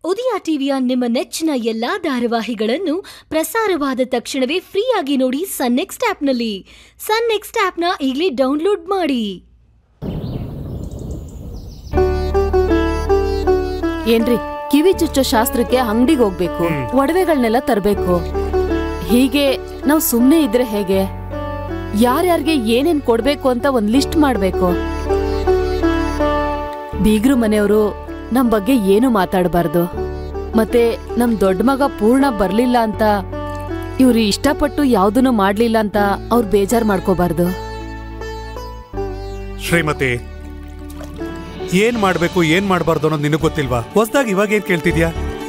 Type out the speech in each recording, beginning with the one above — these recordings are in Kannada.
ಉದಯ ಟಿವಿಯ ನಿಮ್ಮ ನೆಚ್ಚಿನ ಎಲ್ಲಾ ಧಾರಾವಾಹಿಗಳನ್ನು ಪ್ರಸಾರವಾದ ತಕ್ಷಣವೇ ಫ್ರೀಯಾಗಿ ನೋಡಿ ಸನ್ ನೆಕ್ಸ್ಟ್ ಆಪ್ನಲ್ಲಿ ಸನ್ ನೆಕ್ಸ್ಟ್ ಆಪ್ನ ಈಗಲೇ ಡೌನ್ಲೋಡ್ ಮಾಡಿ ಏನ್ರಿ ಕಿವಿ ಚುಚ್ಚೋ ಶಾಸ್ತ್ರಕ್ಕೆ ಅಂಗಡಿಗೆ ಹೋಗ್ಬೇಕು ಒಡವೆಗಳನ್ನೆಲ್ಲ ತರಬೇಕು ಹೀಗೆ ನಾವು ಸುಮ್ನೆ ಇದ್ರೆ ಹೇಗೆ ಯಾರ್ಯಾರಿಗೆ ಏನೇನ್ ಕೊಡ್ಬೇಕು ಅಂತ ಒಂದ್ ಲಿಸ್ಟ್ ಮಾಡ್ಬೇಕು ಬೀಗ್ರು ಮನೆಯವರು ನಮ್ ಬಗ್ಗೆ ಏನು ಮಾತಾಡಬಾರ್ದು ಮತ್ತೆ ನಮ್ ದೊಡ್ಡ ಮಗ ಪೂರ್ಣ ಬರ್ಲಿಲ್ಲ ಅಂತ ಇವ್ರು ಇಷ್ಟಪಟ್ಟು ಯಾವ್ದನ್ನು ಮಾಡ್ಲಿಲ್ಲ ಅಂತ ಅವ್ರು ಬೇಜಾರ್ ಮಾಡ್ಕೋಬಾರ್ದು ಶ್ರೀಮತಿ ಏನ್ ಮಾಡ್ಬೇಕು ಏನ್ ಮಾಡ್ಬಾರ್ದು ಅನ್ನೋದು ನಿನಗೆ ಗೊತ್ತಿಲ್ವಾ ಹೊಸ್ದಾಗಿ ಇವಾಗ ಏನ್ ಕೇಳ್ತಿದ್ಯಾ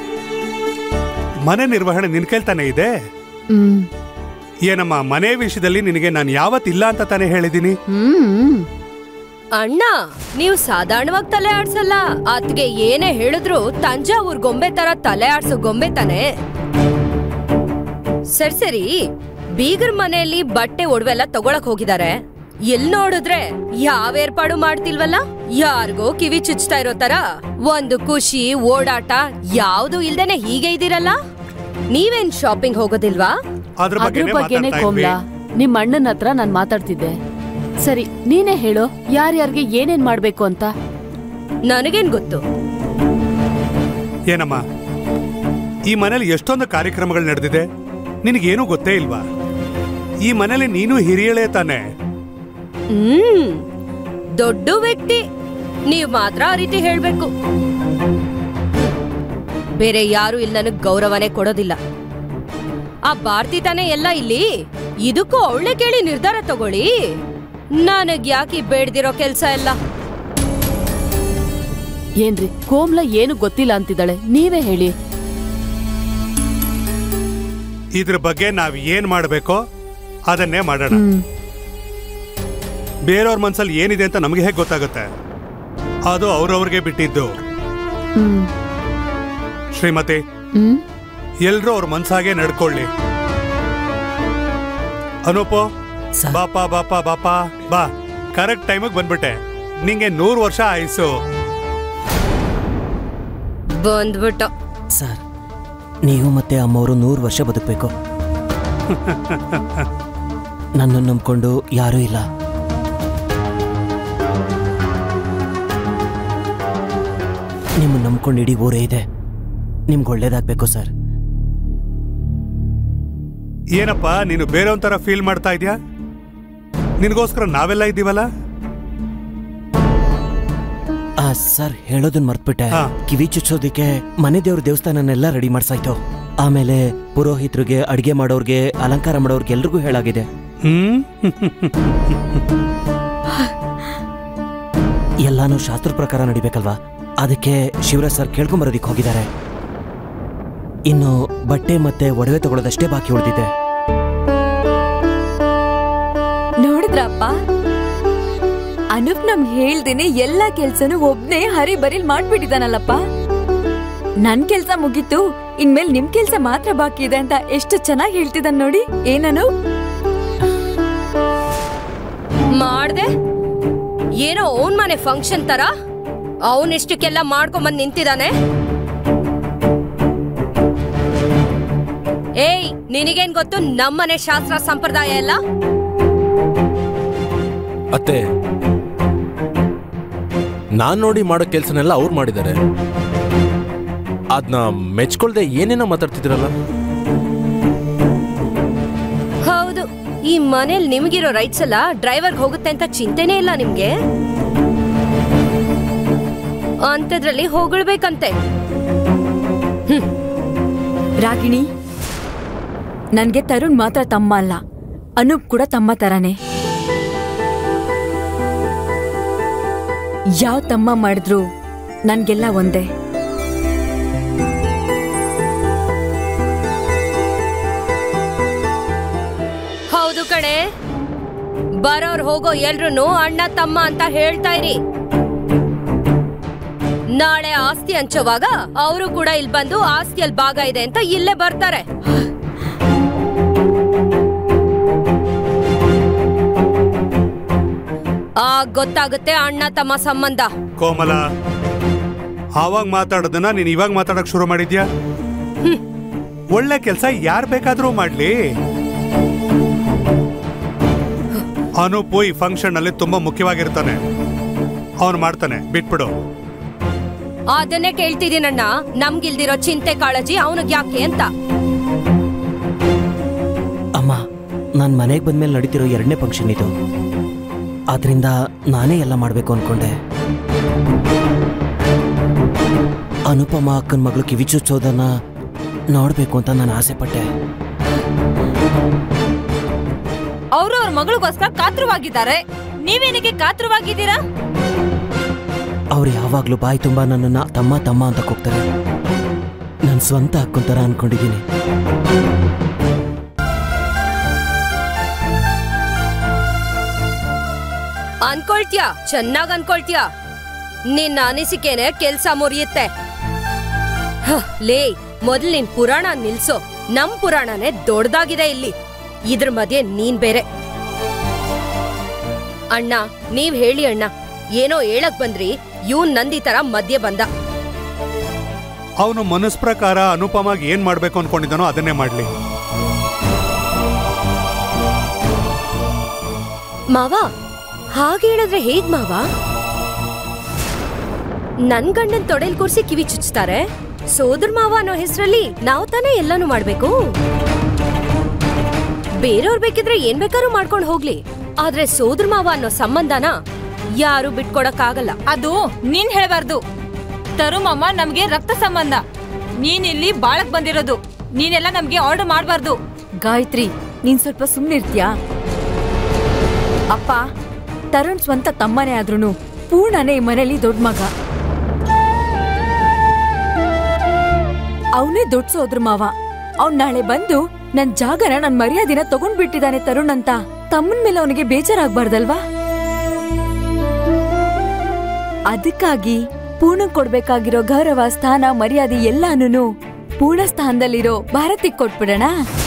ಮನೆ ನಿರ್ವಹಣೆ ನಿನ್ ಕೇಳ್ತಾನೆ ಇದೆ ಹ್ಮ್ ಏನಮ್ಮ ಮನೆ ವಿಷಯದಲ್ಲಿ ನಿನಗೆ ನಾನು ಯಾವತ್ತಿಲ್ಲ ಅಂತ ತಾನೇ ಹೇಳಿದ್ದೀನಿ ಹ್ಮ್ ಅಣ್ಣ ನೀವು ಸಾಧಾರಣವಾಗಿ ತಲೆ ಆಡ್ಸಲ್ಲ ಆತ್ಗೆ ಏನೇ ಹೇಳಿದ್ರು ತಂಜಾವೂರ್ ಗೊಂಬೆ ತರ ತಲೆ ಆಡ್ಸೋ ಗೊಂಬೆ ತಾನೆ ಸರಿ ಸರಿ ಬೀಗರ್ ಮನೆಯಲ್ಲಿ ಬಟ್ಟೆ ಒಡವೆಲ್ಲ ತಗೊಳಕ್ ಹೋಗಿದ್ದಾರೆ ಎಲ್ ನೋಡಿದ್ರೆ ಯಾವ ಏರ್ಪಾಡು ಮಾಡ್ತಿಲ್ವಲ್ಲ ಯಾರಿಗೋ ಕಿವಿ ಚುಚ್ತಾ ಇರೋ ತರ ಒಂದು ಖುಷಿ ಓಡಾಟ ಯಾವ್ದು ಇಲ್ದೇನೆ ಹೀಗೆ ಇದೀರಲ್ಲ ನೀವೇನ್ ಶಾಪಿಂಗ್ ಹೋಗೋದಿಲ್ವಾ ಅದ್ರ ಅದ್ರ ಬಗ್ಗೆನೇ ಬಗ್ಗೆನೆ ಮಾತಾಡ್ತಾ ಇದ್ವಿ ಕೋಮ್ಲಾ ನಿಮ್ ಅಣ್ಣನ ಹತ್ರ ನಾನ್ ಮಾತಾಡ್ತಿದ್ದೆ ಸರಿ ನೀನೇ ಹೇಳು ಯಾರ್ಯಾರಿಗೆ ಏನೇನ್ ಮಾಡ್ಬೇಕು ಅಂತ ನನಗೇನ್ ಗೊತ್ತು ಏನಮ್ಮ ಈ ಮನೇಲಿ ಎಷ್ಟೊಂದು ಕಾರ್ಯಕ್ರಮಗಳು ನಡೆದಿದೆ ನಿನಗೇನು ಗೊತ್ತೇ ಇಲ್ವಾ ಈ ಮನೇಲಿ ನೀನು ಹಿರಿಯಳೇ ತಾನೆ ಹ್ಮ್ ದೊಡ್ಡ ವ್ಯಕ್ತಿ ನೀವ್ ಮಾತ್ರ ಆ ರೀತಿ ಹೇಳ್ಬೇಕು ಬೇರೆ ಯಾರು ಇಲ್ಲಿ ನನಗ್ ಗೌರವನೇ ಕೊಡೋದಿಲ್ಲ ಆ ಭಾರತಿ ತಾನೇ ಎಲ್ಲ ಇಲ್ಲಿ ಇದಕ್ಕೂ ಅವಳೆ ಕೇಳಿ ನಿರ್ಧಾರ ತಗೊಳ್ಳಿ ನನಗ್ ಯಾಕೆ ಈ ಬೇಡ್ದಿರೋ ಕೆಲ್ಸ ಎಲ್ಲ ಏನ್ರಿ ಕೋಮ್ಲಾ ಏನು ಗೊತ್ತಿಲ್ಲ ಅಂತಿದ್ದಾಳೆ ನೀವೇ ಹೇಳಿ ಇದ್ರ ಬಗ್ಗೆ ನಾವ್ ಏನ್ ಮಾಡ್ಬೇಕೋ ಅದನ್ನೇ ಮಾಡೋಣ ಹ್ಮ್ ಬೇರೆಯವ್ರ ಮನ್ಸಲ್ಲಿ ಏನಿದೆ ಅಂತ ನಮಗೆ ಹೇಗೆ ಗೊತ್ತಾಗುತ್ತೆ ಅದು ಅವ್ರವ್ರಿಗೆ ಬಿಟ್ಟಿದ್ದು ಹ್ಮ್ ಶ್ರೀಮತಿ ಹ್ಮ್ ಎಲ್ರೂ ಅವ್ರ ಮನ್ಸಾಗೆ ನಡ್ಕೊಳ್ಳಿ ಅನೂಪು ಸರ್. ಬಾಪ ಬಾಪ ಬಾಪ ಬಾ ಕರೆಕ್ಟ್ ಟೈಮಿಗೆ ಬಂದ್ಬಿಟ್ಟೆ ನಿಂಗೆ ನೂರು ವರ್ಷ ಆಯ್ಸು ಬಂದ್ಬಿಟ್ಟು ಸರ್ ನೀವು ಮತ್ತೆ ಅಮ್ಮವರು ನೂರು ವರ್ಷ ಬದುಕಬೇಕು ನನ್ನನ್ನು ನಂಬ್ಕೊಂಡು ಯಾರೂ ಇಲ್ಲ ನಿಮ್ಮ ನಂಬ್ಕೊಂಡು ಇಡೀ ಊರೇ ಇದೆ ನಿಮ್ಗೆ ಒಳ್ಳೇದಾಗಬೇಕು ಸರ್ ಏನಪ್ಪ ನೀನು ಬೇರೆಯವನ್ ತರ ಫೀಲ್ ಮಾಡ್ತಾ ಇದ್ಯಾ ನಿನಗೋಸ್ಕರ ನಾವೆಲ್ಲ ಇದ್ದೀವಲ್ಲ ಆ ಸರ್ ಹೇಳೋದನ್ನ ಮರ್ತ್ಬಿಟ್ಟೆ ಹಾ. ಕಿವಿ ಚುಚ್ಚೋದಿಕ್ಕೆ ಮನೆ ದೇವ್ರ ದೇವಸ್ಥಾನನೆಲ್ಲ ರೆಡಿ ಮಾಡ್ಸಾಯ್ತು ಆಮೇಲೆ ಪುರೋಹಿತರಿಗೆ ಅಡಿಗೆ ಮಾಡೋರ್ಗೆ ಅಲಂಕಾರ ಮಾಡೋರ್ಗೆ ಎಲ್ರಿಗೂ ಹೇಳಾಗಿದೆ ಹ್ಮ್ ಎಲ್ಲಾನು ಶಾಸ್ತ್ರ ಪ್ರಕಾರ ನಡಿಬೇಕಲ್ವಾ ಅದಕ್ಕೆ ಶಿವರಾಜ್ ಸರ್ ಕೇಳ್ಕೊಂಬರೋದಿಕ್ ಹೋಗಿದ್ದಾರೆ ಇನ್ನು ಬಟ್ಟೆ ಮತ್ತೆ ಒಡವೆ ತಗೊಳ್ಳೋದಷ್ಟೇ ಬಾಕಿ ಉಳಿದಿದೆ ನೋಡಿದ್ರಪ್ಪ ಅನೂಪ್ ನಮ್ಗೆ ಹೇಳ್ದೇನೆ ಎಲ್ಲಾ ಕೆಲ್ಸನೂ ಒಬ್ನೇ ಹರಿ ಬರಿಲ್ ಮಾಡ್ಬಿಟ್ಟಿದಾನಲ್ಲಪ್ಪ ನನ್ ಕೆಲ್ಸ ಮುಗೀತು ಇನ್ಮೇಲ್ ನಿಮ್ ಕೆಲ್ಸ ಮಾತ್ರ ಬಾಕಿ ಇದೆ ಅಂತ ಎಷ್ಟು ಚೆನ್ನಾಗಿ ಹೇಳ್ತಿದ್ದಾನ್ ನೋಡಿ ಏನನು ಮಾಡ್ದೆ ಏನೋ ಅವನ್ ಮನೆ ಫಂಕ್ಷನ್ ತರ ಅವನ್ ಇಷ್ಟಕ್ಕೆಲ್ಲ ಮಾಡ್ಕೊಂಬಂದ್ ನಿಂತಿದ್ದಾನೆ ಏಯ್ ನಿನಗೇನ್ ಗೊತ್ತು ನಮ್ಮನೆ ಶಾಸ್ತ್ರ ಸಂಪ್ರದಾಯ ಎಲ್ಲ ಅತ್ತೆ ನಾನ್ ನೋಡಿ ಮಾಡೋ ಕೆಲ್ಸನೆಲ್ಲ ಅವ್ರು ಮಾಡಿದ್ದಾರೆ ಅದ್ನ ಮೆಚ್ಕೊಳ್ದೆ ಏನೇನೋ ಮಾತಾಡ್ತಿದ್ರಲ್ಲ ಹೌದು ಈ ಮನೇಲಿ ನಿಮ್ಗಿರೋ ರೈಟ್ಸ್ ಎಲ್ಲ ಡ್ರೈವರ್ಗೆ ಹೋಗುತ್ತೆ ಅಂತ ಚಿಂತೆನೇ ಇಲ್ಲ ನಿಮ್ಗೆ ಅಂಥದ್ರಲ್ಲಿ ಹೊಗಳ್ಬೇಕಂತೆ ರಾಗಿಣಿ ನನ್ಗೆ ತರುಣ್ ಮಾತ್ರ ತಮ್ಮ ಅಲ್ಲ ಅನೂಪ್ ಕೂಡ ತಮ್ಮ ತರಾನೇ ಯಾವ ತಮ್ಮ ಮಾಡಿದ್ರು ನನ್ಗೆಲ್ಲ ಒಂದೇ ಹೌದು ಕಣೆ ಬರೋರ್ ಹೋಗೋ ಎಲ್ರು ಅಣ್ಣ ತಮ್ಮ ಅಂತ ಹೇಳ್ತಾ ಇರಿ ನಾಳೆ ಆಸ್ತಿ ಹಂಚೋವಾಗ ಅವರು ಕೂಡ ಇಲ್ಲಿ ಬಂದು ಆಸ್ತಿಯಲ್ಲಿ ಭಾಗ ಇದೆ ಅಂತ ಇಲ್ಲೇ ಬರ್ತಾರೆ ಆಗ ಗೊತ್ತಾಗುತ್ತೆ ಅಣ್ಣ ತಮ್ಮ ಸಂಬಂಧ ಕೋಮಲ ಆವಾಗ ಮಾತಾಡೋದನ್ನ ನೀನ್ ಇವಾಗ ಮಾತಾಡಕ್ ಶುರು ಮಾಡಿದ್ಯಾ ಒಳ್ಳೆ ಕೆಲಸ ಯಾರ್ ಬೇಕಾದ್ರೂ ಮಾಡ್ಲಿ ಅನೂಪು ಈ ಫಂಕ್ಷನ್ ಅಲ್ಲಿ ತುಂಬಾ ಮುಖ್ಯವಾಗಿರ್ತಾನೆ ಅವನು ಮಾಡ್ತಾನೆ ಬಿಟ್ಬಿಡು ಅದನ್ನೇ ಕೇಳ್ತಿದ್ದೀನಣ್ಣ ನಮ್ಗಿಲ್ದಿರೋ ಚಿಂತೆ ಕಾಳಜಿ ಅವನಿಗೆ ಯಾಕೆ ಅಂತ ಅಮ್ಮ ನಾನು ಮನೆಗೆ ಬಂದ್ಮೇಲೆ ನಡೀತಿರೋ ಎರಡನೇ ಫಂಕ್ಷನ್ ಇದು ಆದ್ರಿಂದ ನಾನೇ ಎಲ್ಲ ಮಾಡಬೇಕು ಅನ್ಕೊಂಡೆ ಅನುಪಮ ಅಕ್ಕನ ಮಗಳು ಕಿವಿಚುಚ್ಚೋದನ್ನ ನೋಡಬೇಕು ಅಂತ ನಾನು ಆಸೆ ಪಟ್ಟೆ ಅವರು ಅವ್ರ ಮಗಳಿಗೋಸ್ಕರ ಕಾತುರವಾಗಿದ್ದಾರೆ ನೀವೇನಕ್ಕೆ ಕಾತುರವಾಗಿದ್ದೀರಾ ಅವ್ರು ಯಾವಾಗಲೂ ಬಾಯಿ ತುಂಬ ನನ್ನನ್ನು ತಮ್ಮ ತಮ್ಮ ಅಂತ ಕೂಗ್ತಾರೆ ನನ್ನ ಸ್ವಂತ ಅಕ್ಕನ ಥರ ಅನ್ಕೊಂಡಿದ್ದೀನಿ ಅನ್ಕೊಳ್ತ್ಯಾ ಚೆನ್ನಾಗ್ ಅನ್ಕೊಳ್ತ್ಯಾ ನಿನ್ನ ಅನಿಸಿಕೆನೆ ಕೆಲ್ಸ ಮುರಿಯುತ್ತೆ ಹ, ಲೇ ಮೊದ್ಲು ನಿನ್ ಪುರಾಣ ನಿಲ್ಸೋ ನಮ್ ಪುರಾಣನೇ ದೊಡ್ಡದಾಗಿದೆ ಇಲ್ಲಿ ಇದ್ರ ಮಧ್ಯೆ ನೀನ್ ಬೇರೆ ಅಣ್ಣ ನೀವ್ ಹೇಳಿ ಅಣ್ಣ ಏನೋ ಹೇಳಕ್ ಬಂದ್ರಿ ಇವ್ನ್ ನಂದಿ ತರ ಮಧ್ಯೆ ಬಂದ ಅವನು ಮನಸ್ ಪ್ರಕಾರ ಅನುಪಮಾಗ್ ಏನ್ ಮಾಡ್ಬೇಕು ಅನ್ಕೊಂಡಿದ್ದಾನೋ ಅದನ್ನೇ ಮಾಡ್ಲಿ ಮಾವ ಹಾಗೆ ಹೇಳಿದ್ರೆ ಹೇಗ್ ಮಾವ ನನ್ ಗಂಡನ್ ತೊಡೆಲ್ ಕೂರ್ಸಿ ಕಿವಿ ಚುಚ್ತಾರೆ ಸೋದರ್ ಮಾವ ಅನ್ನೋ ಹೆಸರಲ್ಲಿ ನಾವ್ ತಾನೇ ಎಲ್ಲಾನು ಮಾಡ್ಬೇಕು ಬೇರೆಯವ್ರ್ ಬೇಕಿದ್ರೆ ಏನ್ ಬೇಕಾದ್ರೂ ಮಾಡ್ಕೊಂಡ್ ಹೋಗ್ಲಿ ಆದ್ರೆ ಸೋದರ್ ಮಾವ ಅನ್ನೋ ಸಂಬಂಧನ ಯಾರು ಬಿಟ್ಕೊಡಕ್ಕಾಗಲ್ಲ ಅದು ನೀನ್ ಹೇಳ್ಬಾರ್ದು ತರುಮಮ್ಮ ನಮ್ಗೆ ರಕ್ತ ಸಂಬಂಧ ನೀನ್ ಇಲ್ಲಿ ಬಾಳಕ್ ಬಂದಿರೋದು ನೀನೆಲ್ಲ ನಮ್ಗೆ ಆರ್ಡರ್ ಮಾಡ್ಬಾರ್ದು ಗಾಯತ್ರಿ ನೀನ್ ಸ್ವಲ್ಪ ಸುಮ್ನಿರ್ತ್ಯಾ ಅಪ್ಪ ತರುಣ್ ಸ್ವಂತ ತಮ್ಮನೇ ಆದ್ರೂನು ಪೂರ್ಣನೇ ಈ ಮನೇಲಿ ದೊಡ್ಡ ಮಗ ಅವನೇ ದೊಡ್ಡ ಸೋದ್ರ ಮಾವ ಅವ್ನ್ ನಾಳೆ ಬಂದು ನನ್ ಜಾಗನ ನನ್ ಮರ್ಯಾದಿನ ತಗೊಂಡ್ಬಿಟ್ಟಿದ್ದಾನೆ ತರುಣ್ ಅಂತ ತಮ್ಮನ್ ಮೇಲೆ ಅವನಿಗೆ ಬೇಜಾರಾಗ್ಬಾರ್ದಲ್ವಾ ಅದಕ್ಕಾಗಿ ಪೂರ್ಣ ಕೊಡ್ಬೇಕಾಗಿರೋ ಗೌರವ ಸ್ಥಾನ ಮರ್ಯಾದೆ ಎಲ್ಲಾನು ಪೂರ್ಣ ಸ್ಥಾನದಲ್ಲಿರೋ ಭಾರತಿಗ್ ಕೊಟ್ಬಿಡೋಣ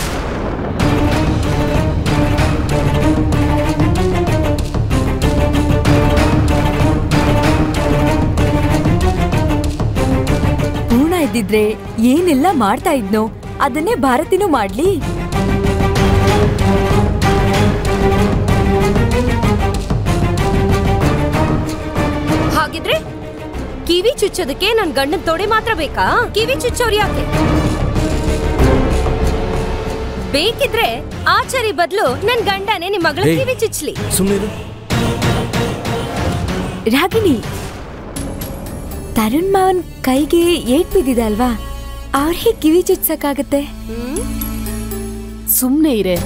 ಪೂರ್ಣ ಇದ್ದಿದ್ರೆ ಏನೆಲ್ಲ ಮಾಡ್ತಾ ಇದ್ನೋ ಅದನ್ನೇ ಭಾರತಿನೂ ಮಾಡ್ಲಿ ಹಾಗಿದ್ರೆ ಕಿವಿ ಚುಚ್ಚೋದಕ್ಕೆ ನನ್ ಗಂಡನ್ ತೊಡೆ ಮಾತ್ರ ಬೇಕಾ ಕಿವಿ ಚುಚ್ಚೋರ್ ಯಾಕೆ ಬೇಕಿದ್ರೆ ಆಚಾರಿ ಬದ್ಲು ನನ್ ಗಂಡನೇ ನಿಮ್ ಮಗಳ ಏಯ್. ಕಿವಿ ಚುಚ್ಲಿ ಸುಮ್ಮನೆ ರಾಗಿಣಿ ತರುಣ್ ಮಾವನ್ ಕೈಗೆ ಏಟ್ ಬಿದ್ದಿದೆ ಅಲ್ವಾ ಅವ್ರಿಗೆ ಕಿವಿ ಚುಚ್ಸಕ್ಕಾಗತ್ತೆ ಸುಮ್ನೆ ಇರೆ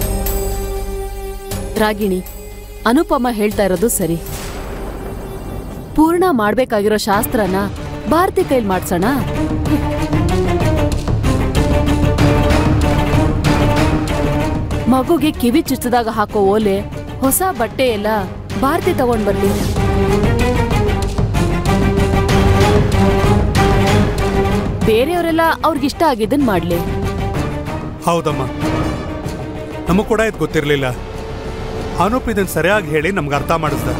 ರಾಗಿಣಿ ಅನುಪಮ ಹೇಳ್ತಾ ಇರೋದು ಸರಿ ಪೂರ್ಣ ಮಾಡ್ಬೇಕಾಗಿರೋ ಶಾಸ್ತ್ರನ ಭಾರತಿ ಕೈಲಿ ಮಾಡ್ಸೋಣ ಮಗುಗೆ ಕಿವಿ ಚುಚ್ಚದಾಗ ಹಾಕೋ ಓಲೆ ಹೊಸ ಬಟ್ಟೆ ಎಲ್ಲ ಭಾರತಿ ತಗೊಂಡ್ ಬರ್ಲಿ ಬೇರೆಯವರೆಲ್ಲ ಅವ್ರಿಗಿಷ್ಟ ಆಗಿದ್ದನ್ ಮಾಡ್ಲಿ ಹೌದಮ್ಮ ನಮಗ್ ಕೂಡ ಇದು ಗೊತ್ತಿರ್ಲಿಲ್ಲ ಅನೂಪ್ ಇದನ್ನ ಸರಿಯಾಗಿ ಹೇಳಿ ನಮ್ಗೆ ಅರ್ಥ ಮಾಡಿಸ್ದ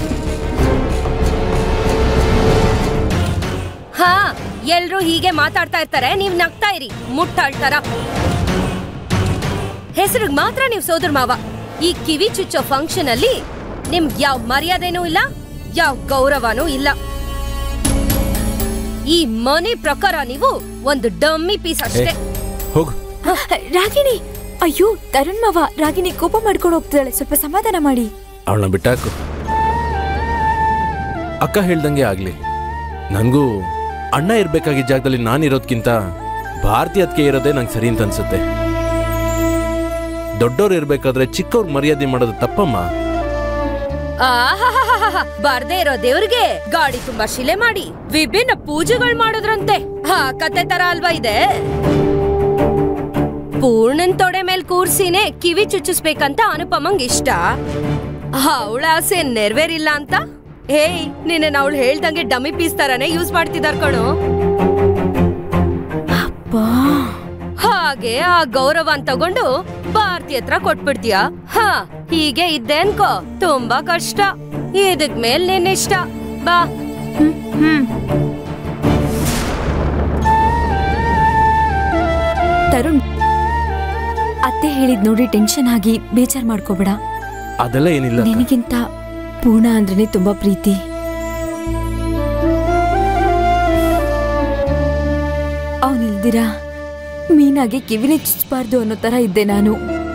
ಹಾ ಎಲ್ರೂ ಹೀಗೆ ಮಾತಾಡ್ತಾ ಇರ್ತಾರೆ ನೀವ್ ನಗ್ತಾ ಇರಿ ಮುಟ್ಟಾಳ್ತಾರ ಹೆಸರಿಗೆ ಮಾತ್ರ ನೀವ್ ಸೋದರ ಮಾವ ಈ ಕಿವಿ ಚುಚ್ಚೋ ಫಂಕ್ಷನ್ ಅಲ್ಲಿ ನಿಮ್ಗ್ ಯಾವ ಮರ್ಯಾದೆನೂ ಇಲ್ಲ ಯಾವ ಗೌರವನೂ ಇಲ್ಲ ಈ ಮನೆ ಪ್ರಕಾರ ನೀವು ಒಂದು ಡಮ್ಮಿ ಪೀಸ್ ಅಷ್ಟೇ ಹೋಗು ರಾಗಿಣಿ ಅಯ್ಯೋ ತರುಣ್ ಮಾವ ರಾಗಿಣಿ ಕೋಪ ಮಾಡ್ಕೊಂಡು ಹೋಗ್ತಿದ್ದಾಳೆ ಸ್ವಲ್ಪ ಸಮಾಧಾನ ಮಾಡಿ ಅವಳನ್ನ ಬಿಟ್ಟಾಕು ಅಕ್ಕ ಹೇಳ್ದಂಗೆ ಆಗ್ಲಿ ನನಗೂ ಅಣ್ಣ ಇರ್ಬೇಕಾಗಿದ್ದ ಜಾಗದಲ್ಲಿ ನಾನು ಇರೋದ್ಕಿಂತ ಭಾರತಿ ಅದಕ್ಕೆ ಇರೋದೇ ನಂಗೆ ಸರಿ ಅಂತ ಅನ್ಸುತ್ತೆ ದೊಡ್ಡವ್ರು ಇರ್ಬೇಕಾದ್ರೆ ಚಿಕ್ಕವ್ರಿಗೆ ಮರ್ಯಾದೆ ಮಾಡೋದು ತಪ್ಪಮ್ಮ ಆಹಾಹಾಹಾಹಾ. ಬರ್ದೇ ಇರೋ ದೇವ್ರಿಗೆ ಗಾಡಿ ತುಂಬಾ ಶಿಲೆ ಮಾಡಿ ವಿಭಿನ್ನ ಪೂಜೆಗಳು ಮಾಡೋದ್ರಂತೆ ಹಾ ಕತೆ ತರ ಅಲ್ವಾ ಇದೆ ಪೂರ್ಣನ್ ತೊಡೆ ಮೇಲ್ ಕೂರ್ಸಿನೇ ಕಿವಿ ಚುಚ್ಚಿಸ್ಬೇಕಂತ ಅನುಪಮಂಗ್ ಇಷ್ಟ ಅವಳ ಆಸೆ ನೆರವೇರಿಲ್ಲ ಅಂತ ಹೇಯ್ ನಿನ್ನ ಅವಳು ಹೇಳ್ದಂಗೆ ಡಮ್ಮಿ ಪೀಸ್ ತರಾನೇ ಯೂಸ್ ಮಾಡ್ತಿದಾರ್ ಕಣೋ ಹಾಗೆ ಆ ಗೌರವನ್ ತಗೊಂಡು ಭಾರತಿ ಹತ್ರ ಕೊಟ್ಬಿಡ್ತೀಯ ಹಾ ಹೀಗೆ ಇದ್ದೆ ಅನ್ಕೋ ತುಂಬಾ ಕಷ್ಟ ಇದಕ್ ಮೇಲ್ ನಿನ್ ಇಷ್ಟ ಬಾ ತರುಣ್ ಅತ್ತೆ ಹೇಳಿದ್ ನೋಡಿ ಟೆನ್ಷನ್ ಆಗಿ ಬೇಜಾರ್ ಮಾಡ್ಕೋಬೇಡ ಅದೆಲ್ಲ ಏನಿಲ್ಲ ಅಕ್ಕ. ನಿನಗಿಂತ ಪೂರ್ಣ ಅಂದ್ರೇನೆ ತುಂಬಾ ಪ್ರೀತಿ ಅವನಿಲ್ದಿರ ಮೀನಾಗೆ ಕಿವಿನೇ ಚುಚ್ಚಬಾರ್ದು ಅನ್ನೋ ತರ ಇದ್ದೆ ನಾನು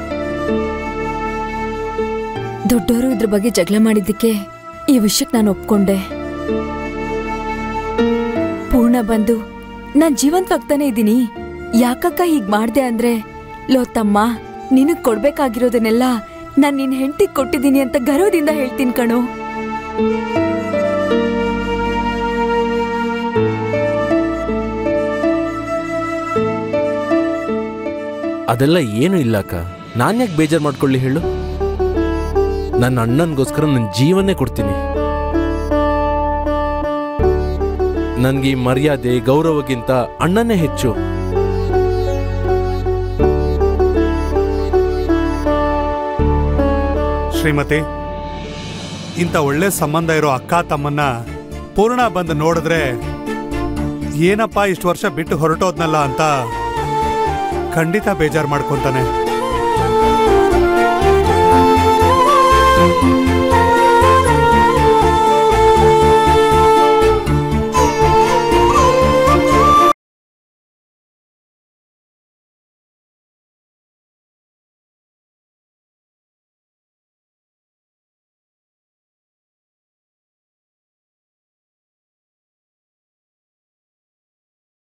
ದೊಡ್ಡವರು ಇದ್ರ ಬಗ್ಗೆ ಜಗಳ ಮಾಡಿದ್ದಕ್ಕೆ ಈ ವಿಷಯಕ್ಕೆ ನಾನು ಒಪ್ಕೊಂಡೆ ಪೂರ್ಣ ಬಂದು ನಾನ್ ಜೀವಂತವಾಗ್ತಾನೆ ಇದ್ದೀನಿ ಯಾಕಕ್ಕ ಹೀಗ್ ಮಾಡ್ದೆ ಅಂದ್ರೆ ಲೋ ತಮ್ಮ ನಿನಗ್ ಕೊಡ್ಬೇಕಾಗಿರೋದನ್ನೆಲ್ಲ ನಾನ್ ನಿನ್ ಹೆಂಡತಿಗ್ ಕೊಟ್ಟಿದ್ದೀನಿ ಅಂತ ಗರ್ವದಿಂದ ಹೇಳ್ತೀನಿ ಕಣೋ ಅದೆಲ್ಲ ಏನು ಇಲ್ಲ ಅಕ್ಕ ನಾನು ಯಾಕೆ ಬೇಜಾರು ಮಾಡ್ಕೊಳ್ಳಿ ಹೇಳು ನನ್ನ ಅಣ್ಣನಿಗೋಸ್ಕರ ನನ್ನ ಜೀವನೇ ಕೊಡ್ತೀನಿ ನನಗೆ ಈ ಮರ್ಯಾದೆ ಗೌರವಕ್ಕಿಂತ ಅಣ್ಣನೇ ಹೆಚ್ಚು ಶ್ರೀಮತಿ ಇಂಥ ಒಳ್ಳೆ ಸಂಬಂಧ ಇರೋ ಅಕ್ಕ ತಮ್ಮನ್ನ ಪೂರ್ಣ ಬಂದು ನೋಡಿದ್ರೆ ಏನಪ್ಪ ಇಷ್ಟು ವರ್ಷ ಬಿಟ್ಟು ಹೊರಟೋದ್ನಲ್ಲ ಅಂತ ಖಂಡಿತ ಬೇಜಾರು ಮಾಡ್ಕೊಂತಾನೆ